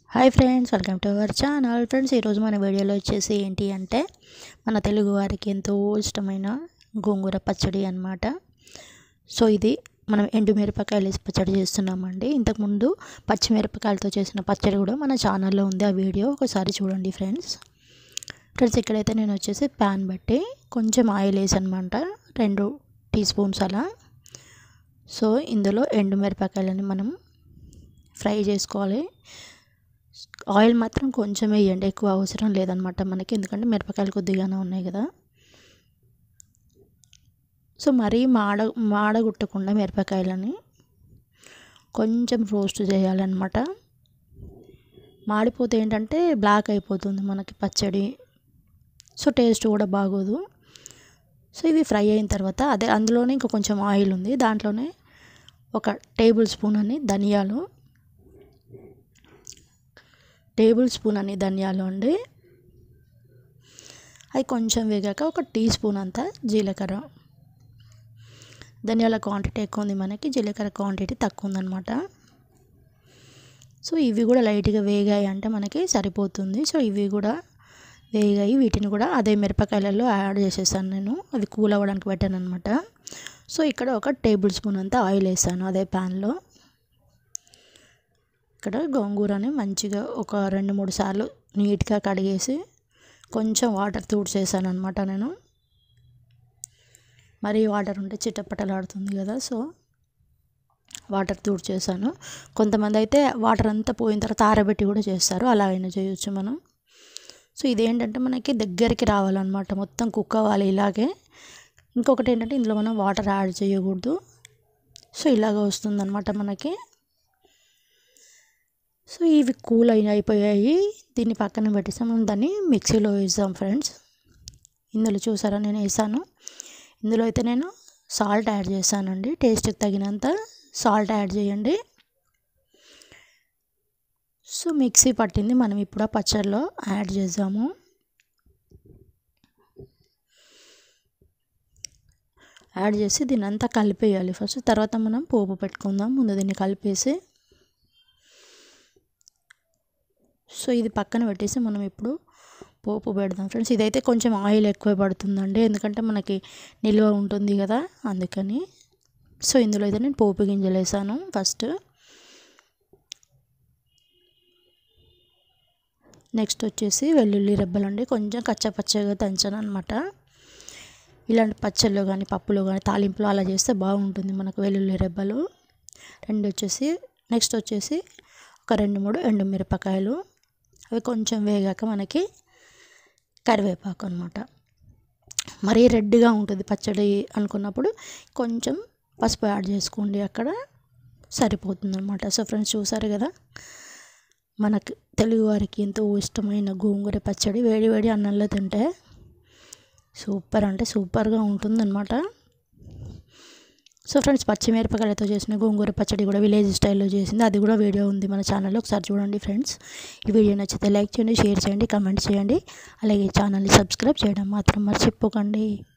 hi friends welcome to our channel friends ఈరోజు మన వీడియోలో వచ్చేసి ఏంటి అంటే మన తెలుగు వారికి ఎంతో ఇష్టమైన గోంగూర పచ్చడి అన్నమాట సో ఇది మనం ఎండు మిరపకాయలు వేసి పచ్చడి చేస్తున్నామండి ఇంతకుముందు పచ్చిమిరపకాయలతో చేసిన పచ్చడి కూడా మన ఛానల్లో ఉంది ఆ వీడియో ఒకసారి చూడండి ఫ్రెండ్స్ ఫ్రెండ్స్ ఇక్కడైతే నేను వచ్చేసి ప్యాన్ బట్టి కొంచెం ఆయిల్ వేసి అనమాట రెండు టీ స్పూన్స్ అలా సో ఇందులో ఎండు మిరపకాయలని మనం ఫ్రై చేసుకోవాలి ఆయిల్ మాత్రం కొంచెం వేయండి ఎక్కువ అవసరం లేదనమాట మనకి ఎందుకంటే మిరపకాయలు కొద్దిగానే ఉన్నాయి కదా సో మరీ మాడ మాడగుట్టకుండా మిరపకాయలని కొంచెం రోస్ట్ చేయాలన్నమాట మాడిపోతే ఏంటంటే బ్లాక్ అయిపోతుంది మనకి పచ్చడి సో టేస్ట్ కూడా బాగోదు సో ఇవి ఫ్రై అయిన తర్వాత అదే అందులోనే ఇంకా కొంచెం ఆయిల్ ఉంది దాంట్లోనే ఒక టేబుల్ స్పూన్ అని ధనియాలు టేబుల్ స్పూన్ అని ధనియాలు అండి అవి కొంచెం వేగాక ఒక టీ స్పూన్ అంతా జీలకర్ర ధనియాల క్వాంటిటీ ఎక్కువ ఉంది మనకి జీలకర్ర క్వాంటిటీ తక్కువ ఉందన్నమాట సో ఇవి కూడా లైట్గా వేగాయి అంటే మనకి సరిపోతుంది సో ఇవి కూడా వేగాయి వీటిని కూడా అదే మిరపకాయలలో యాడ్ చేసేసాను నేను అవి కూల్ అవ్వడానికి పెట్టాను అనమాట సో ఇక్కడ ఒక టేబుల్ స్పూన్ అంతా ఆయిల్ వేసాను అదే ప్యాన్లో ఇక్కడ గోంగూరని మంచిగా ఒక రెండు మూడు సార్లు నీట్గా కడిగేసి కొంచెం వాటర్ తూడ్చేసాను అనమాట నేను మరీ వాటర్ ఉంటే చిట్టపట్టలాడుతుంది కదా సో వాటర్ తూడ్చేసాను కొంతమంది అయితే వాటర్ అంతా పోయిన తర్వాత ఆరబెట్టి కూడా చేస్తారు అలా అయినా చేయొచ్చు మనం సో ఇదేంటంటే మనకి దగ్గరికి రావాలన్నమాట మొత్తం కుక్ అవ్వాలి ఇలాగే ఇంకొకటి ఏంటంటే ఇందులో మనం వాటర్ యాడ్ చేయకూడదు సో ఇలాగ వస్తుందన్నమాట మనకి సో ఇవి కూల్ అయిన అయిపోయాయి దీన్ని పక్కన పెట్టేసాం మనం దాన్ని మిక్సీలో వేసాం ఫ్రెండ్స్ ఇందులో చూసారా నేను వేసాను ఇందులో అయితే నేను సాల్ట్ యాడ్ చేశానండి టేస్ట్కి తగినంత సాల్ట్ యాడ్ చేయండి సో మిక్సీ పట్టింది మనం ఇప్పుడు ఆ పచ్చడిలో యాడ్ చేద్దాము యాడ్ చేసి దీన్ని అంతా కలిపేయాలి ఫస్ట్ తర్వాత మనం పోపు పెట్టుకుందాం ముందు దీన్ని కలిపేసి సో ఇది పక్కన పెట్టేసి మనం ఇప్పుడు పోపు పెడదాం ఫ్రెండ్స్ ఇదైతే కొంచెం ఆయిల్ ఎక్కువ పడుతుందండి ఎందుకంటే మనకి నిల్వ ఉంటుంది కదా అందుకని సో ఇందులో అయితే నేను పోపు గింజలు వేసాను ఫస్ట్ నెక్స్ట్ వచ్చేసి వెల్లుల్లి రెబ్బలండి కొంచెం కచ్చపచ్చగా దంచాను అనమాట ఇలాంటి పచ్చళ్ళు కానీ పప్పులో కానీ తాలింపులో అలా చేస్తే బాగుంటుంది మనకు వెల్లుల్లి రెబ్బలు రెండు వచ్చేసి నెక్స్ట్ వచ్చేసి ఒక రెండు మూడు ఎండు మిరపకాయలు అవి కొంచెం వేగాక మనకి కరివేపాకు అనమాట మరీ రెడ్గా ఉంటుంది పచ్చడి అనుకున్నప్పుడు కొంచెం పసుపు యాడ్ చేసుకోండి అక్కడ సరిపోతుంది అనమాట సో ఫ్రెండ్స్ చూసారు కదా మనకు తెలుగు వారికి ఎంతో ఇష్టమైన గోంగూర పచ్చడి వేడి వేడి అన్నంలో తింటే సూపర్ అంటే సూపర్గా ఉంటుందన్నమాట సో ఫ్రెండ్స్ పచ్చిమిరపకాయలతో చేసిన గోంగూర పచ్చడి కూడా విలేజ్ స్టైల్లో చేసింది అది కూడా వీడియో ఉంది మన ఛానల్లో ఒకసారి చూడండి ఫ్రెండ్స్ ఈ వీడియో నచ్చితే లైక్ చేయండి షేర్ చేయండి కమెంట్ చేయండి అలాగే ఛానల్ని సబ్స్క్రైబ్ చేయడం మాత్రం మర్చిపోకండి